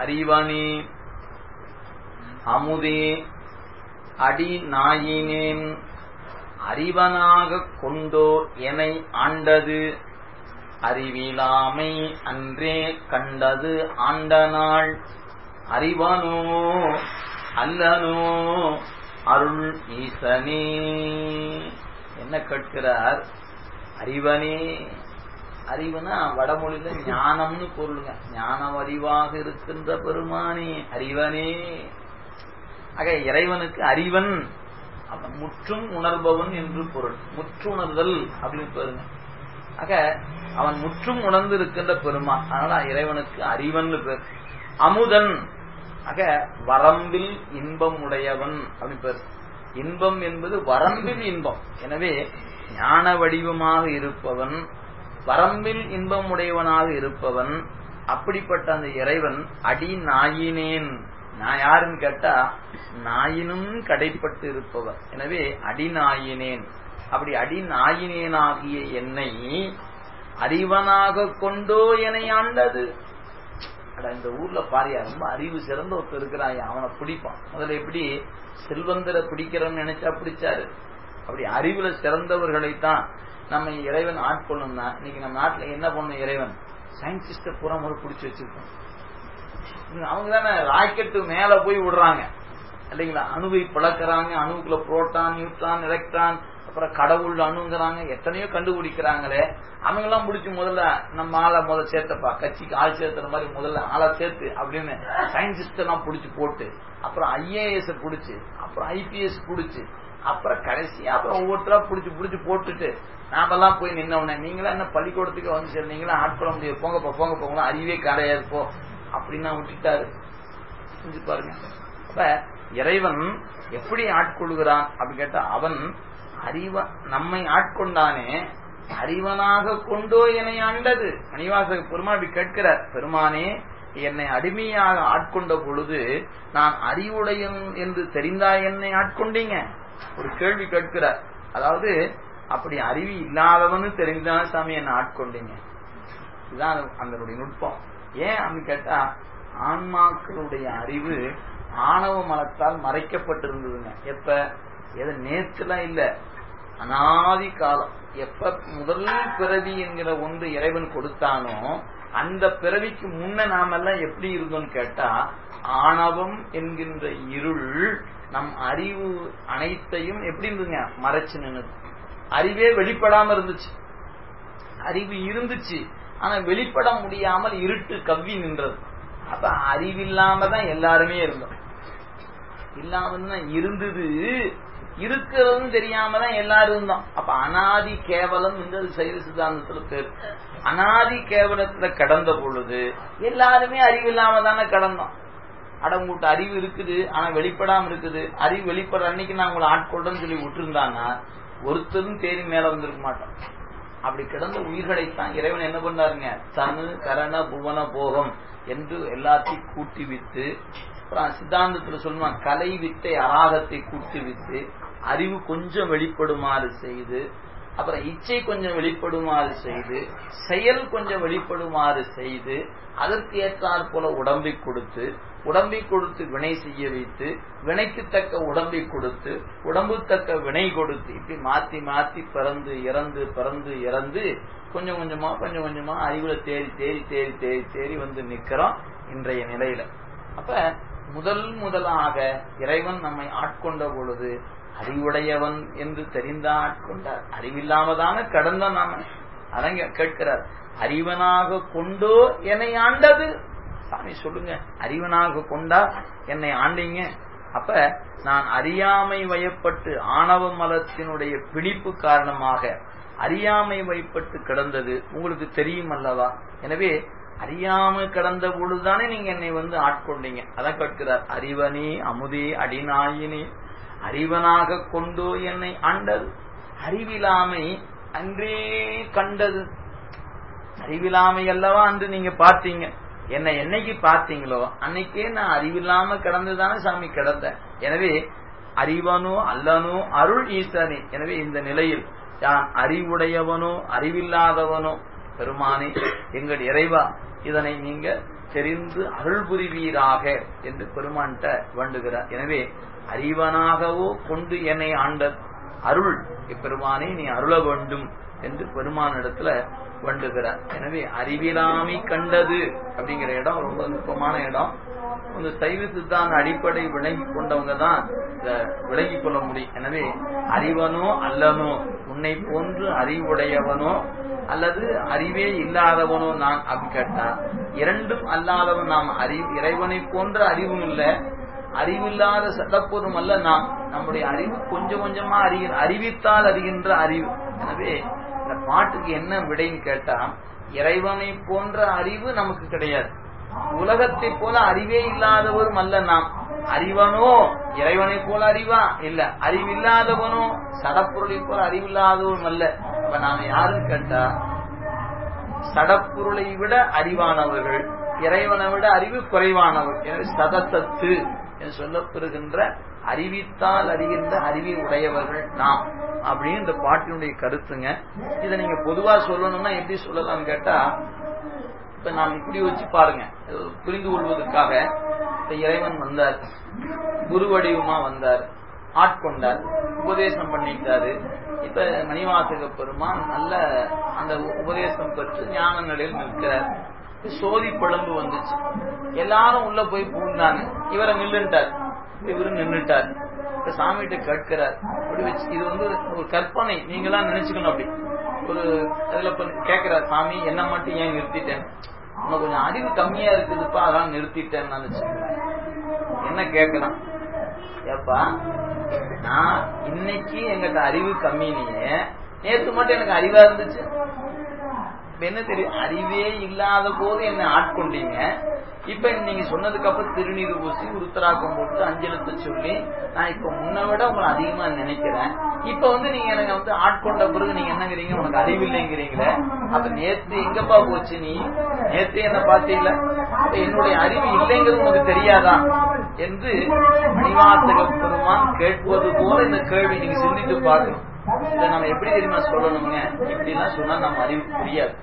அறிவனே அமுதே அடி நாயினேன் அறிவனாகக் கொண்டோ எனை ஆண்டது அறிவிலாமை அன்றே கண்டது ஆண்ட நாள் அறிவனோ அல்லனோ அருள் ஈசனே என்ன கேட்கிறார் அறிவனே அறிவுனா வடமொழியில ஞானம்னு பொருளுங்க ஞானம் அறிவாக இருக்கின்ற பெருமானே அறிவனே ஆக இறைவனுக்கு அறிவன் அவன் முற்றும் உணர்பவன் என்று பொருள் முற்றுணர்தல் அப்படின்னு பாருங்க ஆக அவன் முற்றும் உணர்ந்து இருக்கின்ற பெருமான் அதனால இறைவனுக்கு அறிவன் பேர் அமுதன் ஆக வரம்பில் இன்பம் உடையவன் அப்படின்னு பேர் இன்பம் என்பது வரம்பில் இன்பம் எனவே ஞான வடிவமாக இருப்பவன் வரம்பில் இன்பம் உடையவனாக இருப்பவன் அப்படிப்பட்ட அந்த இறைவன் அடி நாயினேன் நான் யாருன்னு கேட்டா நாயினும் கடைப்பட்டு இருப்பவர் எனவே அடி நாயினேன் அப்படி அடி நாயினேனாகிய என்னை அறிவனாக கொண்டோ என ஆண்டது அட இந்த ஊர்ல பாரியா ரொம்ப அறிவு சிறந்த ஒருத்தர் இருக்கிறான் அவனை பிடிப்பான் முதல்ல எப்படி செல்வந்தரை பிடிக்கிறோம்னு நினைச்சா பிடிச்சாரு அப்படி அறிவுல சிறந்தவர்களைத்தான் நம்ம இறைவன் ஆட்கொள்ளணும்னா இன்னைக்கு நம்ம நாட்டுல என்ன பண்ணும் இறைவன் சயின்டிஸ்ட பூரா முறை பிடிச்சி வச்சிருக்கோம் அவங்க தானே ராக்கெட்டு மேல போய் விடுறாங்க இல்லைங்களா அணுவை பிளக்கிறாங்க அணுவுக்குள்ள புரோட்டான் நியூட்ரான் எலக்ட்ரான் அப்புறம் கடவுள் அணுங்கிறாங்க எத்தனையோ கண்டுபிடிக்கிறாங்களே அவங்க எல்லாம் பிடிச்சி முதல்ல நம்ம ஆளை முதல்ல சேர்த்தப்பா கட்சிக்கு ஆள் சேர்த்துற மாதிரி முதல்ல ஆளை சேர்த்து அப்படின்னு சயின்டிஸ்ட் எல்லாம் பிடிச்சி போட்டு அப்புறம் ஐஏஎஸ் பிடிச்சி அப்புறம் ஐபிஎஸ் பிடிச்சி அப்புறம் கடைசியா அப்புறம் ஒவ்வொருத்தரா பிடிச்சி பிடிச்சி போட்டுட்டு நாமெல்லாம் போய் நின்ன உடனே நீங்களா என்ன பள்ளிக்கூடத்துக்கு வந்து சேர்ந்தீங்களா ஆட்கொள்ள முடியாது போங்கப்பா போங்க போங்களா அறிவே கிடையாது போ அப்படின்னு விட்டுட்டாரு செஞ்சு பாருங்க அப்ப இறைவன் எப்படி ஆட்கொள்கிறான் அப்படின்னு கேட்டா அவன் அறிவ நம்மை ஆட்கொண்டானே அறிவனாக கொண்டோ என்னை ஆண்டது மணிவாசக பெருமாள் அப்படி கேட்கிறார் பெருமானே என்னை அடிமையாக ஆட்கொண்ட பொழுது நான் அறிவுடையன் என்று தெரிந்தா என்னை ஆட்கொண்டீங்க ஒரு கேள்வி கேட்கிறார் அதாவது அப்படி அறிவு இல்லாதவனு தெரிந்தான சாமி என்ன ஆட்கொண்டீங்க இதுதான் அதனுடைய நுட்பம் ஏன் அப்படின்னு கேட்டா ஆன்மாக்களுடைய அறிவு ஆணவ மலத்தால் மறைக்கப்பட்டிருந்ததுங்க எப்ப எது நேற்றுலாம் இல்ல அனாதி காலம் எப்ப முதல் பிறவி என்கிற ஒன்று இறைவன் கொடுத்தானோ அந்த பிறவிக்கு முன்ன நாமெல்லாம் எப்படி இருந்தோம்னு கேட்டா ஆணவம் என்கின்ற இருள் நம் அறிவு அனைத்தையும் எப்படி இருந்துங்க மறைச்சு நின்னுது அறிவே வெளிப்படாம இருந்துச்சு அறிவு இருந்துச்சு ஆனா வெளிப்பட முடியாமல் இருட்டு கவ்வி நின்றது அப்ப அறிவில்லாம தான் எல்லாருமே இருந்தோம் இல்லாம இருந்தது இருக்கிறதும் தெரியாம தான் எல்லாரும் இருந்தோம் அப்ப அனாதி கேவலம் என்றது சைவ சித்தாந்தத்துல பேர் அனாதி கேவலத்துல கடந்த பொழுது எல்லாருமே அறிவில்லாம தானே கடந்தோம் அடங்கூட்ட அறிவு இருக்குது ஆனா வெளிப்படாம இருக்குது அறிவு வெளிப்படுற அன்னைக்கு நான் உங்களை ஆட்கொள்றேன்னு சொல்லி விட்டுருந்தாங்கன்னா ஒருத்தரும் தேடி மேல வந்திருக்க மாட்டோம் அப்படி கிடந்த உயிர்களைத்தான் இறைவன் என்ன பண்ணாருங்க தனு கரண புவன போகம் என்று எல்லாத்தையும் கூட்டி வித்து அப்புறம் சித்தாந்தத்துல சொல்லுவான் கலை வித்தை அராகத்தை கூட்டி வித்து அறிவு கொஞ்சம் வெளிப்படுமாறு செய்து அப்புறம் இச்சை கொஞ்சம் வெளிப்படுமாறு செய்து செயல் கொஞ்சம் வெளிப்படுமாறு செய்து அதற்கு ஏற்றாற் போல உடம்பை கொடுத்து உடம்பை கொடுத்து வினை செய்ய வைத்து வினைக்கு தக்க உடம்பை கொடுத்து உடம்பு தக்க வினை கொடுத்து இப்படி மாத்தி மாத்தி பிறந்து இறந்து பிறந்து இறந்து கொஞ்சம் கொஞ்சமா கொஞ்சம் கொஞ்சமா அறிவுல தேடி தேடி தேடி தேடி தேடி வந்து நிக்கிறோம் இன்றைய நிலையில அப்ப முதல் முதலாக இறைவன் நம்மை ஆட்கொண்ட பொழுது அறிவுடையவன் என்று தெரிந்த ஆட்கொண்டார் அறிவில்லாம தானே கடந்த நாம அதங்க கேட்கிறார் அறிவனாக கொண்டோ என்னை ஆண்டது சாமி சொல்லுங்க அறிவனாக கொண்டா என்னை ஆண்டீங்க அப்ப நான் அறியாமை வயப்பட்டு ஆணவ மலத்தினுடைய பிடிப்பு காரணமாக அறியாமை வயப்பட்டு கிடந்தது உங்களுக்கு தெரியும் அல்லவா எனவே அறியாம கடந்த பொழுதுதானே நீங்க என்னை வந்து ஆட்கொண்டீங்க அதான் கேட்கிறார் அறிவனே அமுதே அடிநாயினே அறிவனாக கொண்டோ என்னை ஆண்டது அறிவிலாமை அன்றே கண்டது அறிவிலாமை அல்லவா அன்று நீங்க பார்த்தீங்க என்னை என்னைக்கு பார்த்தீங்களோ அன்னைக்கே நான் அறிவில்லாம கிடந்துதானே சாமி கிடந்தேன் எனவே அறிவனோ அல்லனோ அருள் ஈசனே எனவே இந்த நிலையில் யான் அறிவுடையவனோ அறிவில்லாதவனோ பெருமானே எங்கள் இறைவா இதனை நீங்க தெரிந்து அருள் புரிவீராக என்று பெருமான்கிட்ட வேண்டுகிறார் எனவே அறிவனாகவோ கொண்டு என்னை ஆண்ட அருள் இப்பெருமானே நீ அருள வேண்டும் என்று பெருமானிடத்துல வேண்டுகிறார் எனவே அறிவிலாமை கண்டது அப்படிங்கிற இடம் ரொம்ப நுட்பமான இடம் இந்த சைவ சித்தாந்த அடிப்படை விளங்கி கொண்டவங்க தான் இத விளங்கி கொள்ள முடியும் எனவே அறிவனோ அல்லனோ உன்னை போன்று அறிவுடையவனோ அல்லது அறிவே இல்லாதவனோ நான் அப்படி கேட்டா இரண்டும் அல்லாதவன் நாம் அறிவு இறைவனை போன்ற அறிவும் இல்லை அறிவில்லாத சட்டப்பூர்வம் அல்ல நாம் நம்முடைய அறிவு கொஞ்சம் கொஞ்சமா அறிகிற அறிவித்தால் அறிகின்ற அறிவு எனவே இந்த பாட்டுக்கு என்ன விடைன்னு கேட்டா இறைவனை போன்ற அறிவு நமக்கு கிடையாது உலகத்தை போல அறிவே இல்லாதவரும் அல்ல நாம் அறிவனோ இறைவனை போல அறிவா இல்ல அறிவில்லாதவனோ சடப்பொருளை போல அறிவில்லாதவரும் அல்ல அப்ப நாம யாருன்னு கேட்டா சடப்பொருளை விட அறிவானவர்கள் இறைவனை விட அறிவு குறைவானவர் எனவே சதசத்து என்று சொல்லப்பெறுகின்ற அறிவித்தால் அறிகின்ற அறிவை உடையவர்கள் நாம் அப்படின்னு இந்த பாட்டினுடைய கருத்துங்க இதை நீங்க பொதுவா சொல்லணும்னா எப்படி சொல்லலாம்னு கேட்டா இப்ப நாம் இப்படி வச்சு பாருங்க புரிந்து கொள்வதற்காக இந்த இறைவன் வந்தார் குரு வடிவமா வந்தார் ஆட்கொண்டார் உபதேசம் பண்ணிட்டாரு இப்ப மணிவாசக பெருமான் நல்ல அந்த உபதேசம் பெற்று ஞான நிலையில் நிற்கிறார் சோதி பழம்பு வந்துச்சு எல்லாரும் உள்ள போய் பூந்தாங்க இவரை நில்லுட்டார் இவரு நின்றுட்டார் இப்ப சாமிகிட்ட கேட்கிறார் அப்படி வச்சு இது வந்து ஒரு கற்பனை நீங்களாம் நினைச்சுக்கணும் அப்படி ஒரு அதுல கேட்கிறார் சாமி என்ன மட்டும் ஏன் நிறுத்திட்டேன் உனக்கு கொஞ்சம் அறிவு கம்மியா இருக்குதுப்பா அதான் நிறுத்திட்டேன்னு நினைச்சு என்ன கேட்கலாம் ஏப்பா நான் இன்னைக்கு எங்கிட்ட அறிவு கம்மினியே நேற்று மட்டும் எனக்கு அறிவா இருந்துச்சு என்ன தெரியும் அறிவே இல்லாத போது என்ன ஆட்கொண்டீங்க இப்ப நீங்க சொன்னதுக்கு அப்புறம் திருநீர் பூசி உருத்தராக்கம் போட்டு அஞ்சலத்தை சொல்லி நான் இப்ப முன்ன விட உங்களை அதிகமா நினைக்கிறேன் இப்ப வந்து நீங்க எனக்கு வந்து ஆட்கொண்ட பிறகு நீங்க என்னங்கிறீங்க உனக்கு அறிவில்லைங்கிறீங்களே அப்ப நேத்து எங்கப்பா போச்சு நீ நேத்து என்ன பார்த்தீங்கள அப்ப என்னுடைய அறிவு இல்லைங்கிறது உனக்கு தெரியாதா என்று மணிவாசக பெருமான் கேட்பது போல இந்த கேள்வி நீங்க சிந்தித்து பார்க்கணும் இதை நம்ம எப்படி தெரியுமா சொல்லணுங்க இப்படி எல்லாம் சொன்னா நம்ம அறிவு புரியாது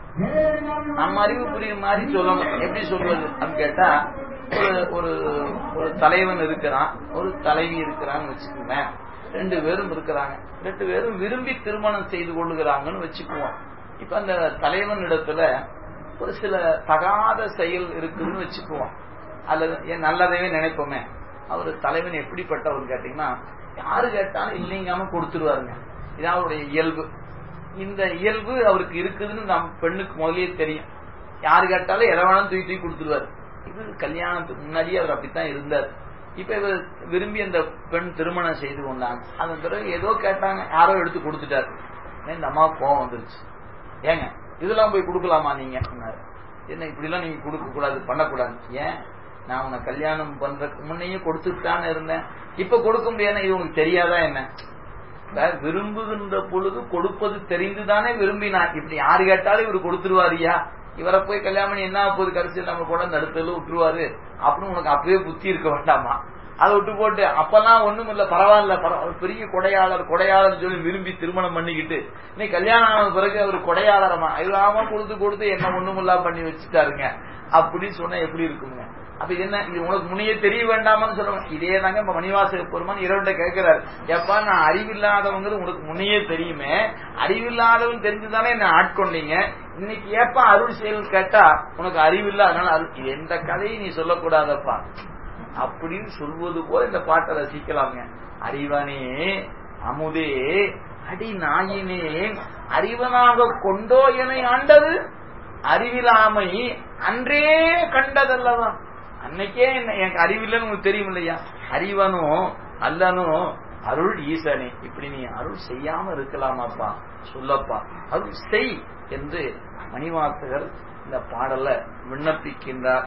நம்ம அறிவு புரியுற மாதிரி சொல்லணும் எப்படி சொல்வது அப்படின்னு கேட்டா ஒரு ஒரு ஒரு தலைவன் இருக்கிறான் ஒரு தலைவி இருக்கிறான்னு வச்சுக்கோங்க ரெண்டு பேரும் இருக்கிறாங்க ரெண்டு பேரும் விரும்பி திருமணம் செய்து கொள்ளுகிறாங்கன்னு வச்சுக்குவோம் இப்ப அந்த தலைவன் இடத்துல ஒரு சில தகாத செயல் இருக்குதுன்னு வச்சுக்குவோம் அல்லது ஏன் நல்லதையே நினைப்போமே அவர் தலைவன் எப்படிப்பட்டவர் கேட்டீங்கன்னா யாரு கேட்டாலும் இல்லைங்காம கொடுத்துருவாருங்க இதான் அவருடைய இயல்பு இந்த இயல்பு அவருக்கு இருக்குதுன்னு நம் பெண்ணுக்கு முதலே தெரியும் யாரு கேட்டாலும் எதவானும் தூக்கி தூக்கி கொடுத்துருவாரு இது கல்யாணத்துக்கு முன்னாடியே அவர் அப்படித்தான் இருந்தார் இப்ப இவர் விரும்பி அந்த பெண் திருமணம் செய்து கொண்டாங்க அதன் பிறகு ஏதோ கேட்டாங்க யாரோ எடுத்து கொடுத்துட்டாரு இந்த அம்மா கோவம் வந்துருச்சு ஏங்க இதெல்லாம் போய் கொடுக்கலாமா நீங்க என்ன இப்படி எல்லாம் நீங்க கொடுக்க கூடாது பண்ணக்கூடாது ஏன் நான் உன்னை கல்யாணம் பண்றதுக்கு முன்னையே கொடுத்துட்டான்னு இருந்தேன் இப்ப கொடுக்க முடியாது இது உனக்கு தெரியாதா என்ன விரும்புகின்ற பொழுது கொடுப்பது தெரிந்துதானே விரும்பினார் இப்படி யாரு கேட்டாலும் இவர் கொடுத்துருவாரியா இவரை போய் கல்யாணம் பண்ணி என்ன போகுது கடைசியில் நம்ம கூட நடுத்தல விட்டுருவாரு அப்படின்னு உனக்கு அப்பவே புத்தி இருக்க வேண்டாமா அதை விட்டு போட்டு அப்பெல்லாம் ஒண்ணும் இல்ல பரவாயில்ல பெரிய கொடையாளர் கொடையாளர் சொல்லி விரும்பி திருமணம் பண்ணிக்கிட்டு இன்னைக்கு கல்யாணம் ஆன பிறகு அவர் கொடையாளரமா இல்லாம கொடுத்து கொடுத்து என்ன ஒண்ணுமில்லா பண்ணி வச்சுட்டாருங்க அப்படின்னு சொன்னா எப்படி இருக்குங்க அப்ப என்ன இது உனக்கு முன்னையே தெரிய வேண்டாமான்னு சொல்லுவாங்க இதே தாங்க இப்ப மணிவாசக பெருமான் இரவுண்ட கேட்கிறாரு எப்பா நான் அறிவில்லாதவங்கிறது உனக்கு முன்னையே தெரியுமே அறிவில்லாதவன் தெரிஞ்சுதானே என்ன ஆட்கொண்டீங்க இன்னைக்கு ஏப்பா அருள் செயல் கேட்டா உனக்கு அறிவில்ல அதனால அருள் எந்த கதையும் நீ சொல்லக்கூடாதப்பா அப்படின்னு சொல்வது போல இந்த பாட்டை ரசிக்கலாங்க அறிவனே அமுதே அடி நாயினே அறிவனாக கொண்டோ என ஆண்டது அறிவிலாமை அன்றே கண்டதல்லவா அன்னைக்கே எனக்கு அறிவில்லைன்னு உங்களுக்கு தெரியும் இல்லையா அறிவனோ அல்லனோ அருள் ஈசனே இப்படி நீ அருள் செய்யாம இருக்கலாமாப்பா சொல்லப்பா அருள் செய் என்று மணிவாசகர் இந்த பாடலை விண்ணப்பிக்கின்றார்